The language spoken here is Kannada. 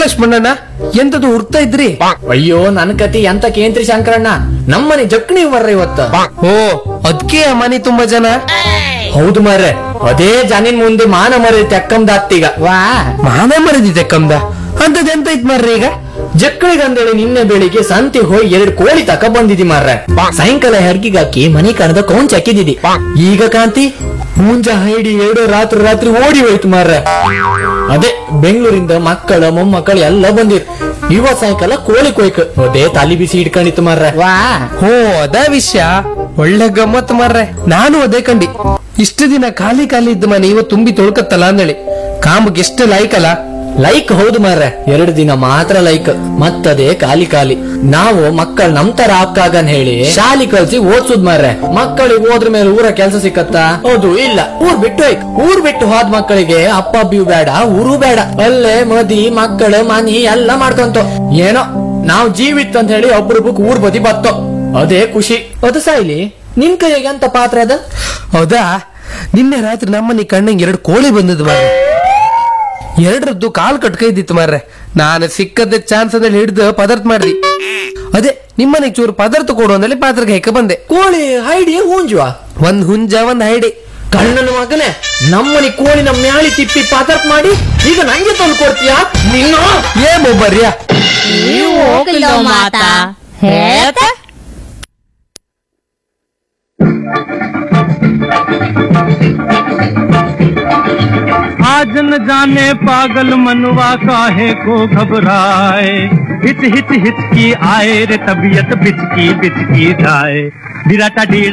ಲಕ್ಷ್ಮಣ್ಣನ ಎಂತದು ಹುಡ್ತಾ ಇದ್ರಿ ಅಯ್ಯೋ ನನ್ ಕತಿ ಎಂತ ಕೇಂದ್ರಿ ಶಂಕರಣ್ಣ ನಮ್ಮನೆ ಜಕ್ಣಿ ಬರ್ರ ಇವತ್ತ ಓ ಅದ್ಕೆ ಆ ಮನೆ ತುಂಬಾ ಜನ ಹೌದು ಮಾರ್ರೆ ಅದೇ ಜನಿನ್ ಮುಂದೆ ಮಾನ ಮರಿ ತೆಕ್ಕಂದಾತ್ತೀಗ ವಾ ಮಾನ ಮರದಿದೆ ಕಮ್ದ ಅಂತದ್ ಎಂತ ಇತ್ ಮಾರ್ರಿ ಈಗ ಜಕ್ಕಳಿಗಂದೇಳಿ ನಿನ್ನೆ ಬೆಳಿಗ್ಗೆ ಸಂತೆ ಹೋಗಿ ಎರಡು ಕೋಳಿ ತಕ ಬಂದಿದಿ ಮಾರ್ರೆ ಸಾಯಂಕಾಲ ಹೆರ್ಗಿಗಾಕಿ ಮನಿ ಕಣದ ಕೌಂಚ್ ಹಾಕಿದಿದಿ ಈಗ ಕಾಂತಿ ಮುಂಜ ಹೈಡಿ ಎರಡು ರಾತ್ರಿ ರಾತ್ರಿ ಓಡಿ ಹೋಯ್ತು ಮಾರ್ರೆ ಅದೇ ಬೆಂಗಳೂರಿಂದ ಮಕ್ಕಳ ಮೊಮ್ಮಕ್ಕಳು ಎಲ್ಲ ಬಂದಿರ್ ಇವತ್ ಸಾಯಂಕಾಲ ಕೋಳಿ ಕೊಯ್ಕ ಅದೇ ತಲಿ ಬಿಸಿ ಇಟ್ಕೊಂಡಿತ್ತು ಮಾರ್ರೆ ವಾ ಹೋ ಅದ ವಿಷಯ ಒಳ್ಳೆ ಗಮ್ಮತ್ ಮಾರ್ರೆ ನಾನು ಅದೇ ಕಂಡಿ ಇಷ್ಟು ದಿನ ಖಾಲಿ ಖಾಲಿ ಇದ್ದ ಮನೆ ಇವತ್ತು ತುಂಬಿ ತೊಳ್ಕತ್ತಲ್ಲ ಅಂದೇಳಿ ಕಾಂಬಕ್ಕೆ ಎಷ್ಟು ಲಾಯ್ಕಲ್ಲ ಲೈಕ್ ಹೌದು ಮಾರ್ರೆ ಎರಡು ದಿನ ಮಾತ್ರ ಲೈಕ್ ಮತ್ತದೇ ಖಾಲಿ ಖಾಲಿ ನಾವು ಮಕ್ಕಳು ನಮ್ ತರ ಹಾಕಾಗನ್ ಹೇಳಿ ಶಾಲಿ ಕಲ್ಸಿ ಓದ್ಸುದ್ ಮಾರ್ರೆ ಮಕ್ಕಳಿಗೆ ಹೋದ್ರ ಮೇಲೆ ಊರ ಕೆಲ್ಸ ಸಿಕ್ಕತ್ತಾ ಹೌದು ಇಲ್ಲ ಊರ್ ಬಿಟ್ಟು ಹೋಯ್ಕ್ ಊರ್ ಬಿಟ್ಟು ಹೋದ್ ಮಕ್ಕಳಿಗೆ ಅಪ್ಪ ಅಬ್ಬಿಯು ಬೇಡ ಊರು ಬೇಡ ಅಲ್ಲೇ ಮದಿ ಮಕ್ಕಳು ಮನಿ ಎಲ್ಲ ಮಾಡ್ಕೊಂತ ಏನೋ ನಾವ್ ಜೀವಿತ್ ಅಂತ ಹೇಳಿ ಒಬ್ರೊಬ್ಬಕ್ ಊರ್ ಬದಿ ಬತ್ತೋ ಅದೇ ಖುಷಿ ಅದು ಸಾಯ್ಲಿ ನಿನ್ ಕೈಗೆ ಅಂತ ಪಾತ್ರ ಅದ ಹೌದಾ ನಿನ್ನೆ ರಾತ್ರಿ ನಮ್ಮನೆ ಕಣ್ಣಂಗೆ ಎರಡು ಕೋಳಿ ಬಂದದ್ದು ಮಾರ್ರೆ ಎರಡರದ್ದು ಕಾಲ್ ಕಟ್ಕೈದಿತ್ತು ಮಾರ್ರೆ ನಾನು ಸಿಕ್ಕದ ಚಾನ್ಸ್ ಅದಲ್ಲಿ ಹಿಡಿದು ಪದಾರ್ಥ ಮಾಡ್ದಿ ಅದೇ ನಿಮ್ಮನೆಗೆ ಚೂರು ಪದಾರ್ಥ ಕೊಡು ಅಂದಲ್ಲಿ ಪಾತ್ರಕ್ಕೆ ಹೆಕ್ಕ ಬಂದೆ ಕೋಳಿ ಹೈಡಿ ಹೂಂಜುವ ಒಂದ್ ಹುಂಜ ಒಂದ್ ಹೈಡಿ ಕಣ್ಣನ ಮಗನೇ ನಮ್ಮನಿ ಕೋಳಿನ ಮ್ಯಾಳಿ ತಿಪ್ಪಿ ಪಾತರ್ಪ್ ಮಾಡಿ ಈಗ ನಂಗೆ ತಂದು ಕೊಡ್ತೀಯಾ ನಿನ್ನ ಏ ಮೊಬ್ಬರ್ಯಾ ನೀವು ಹೋಗಿಲ್ಲೋ ಮಾತಾ ಹೇಳ್ತ आज न जाने पागल मनवा काहे को घबराए हित हित हित की आए रे तबीयत बिचकी बिचकी जाए बिराटा डी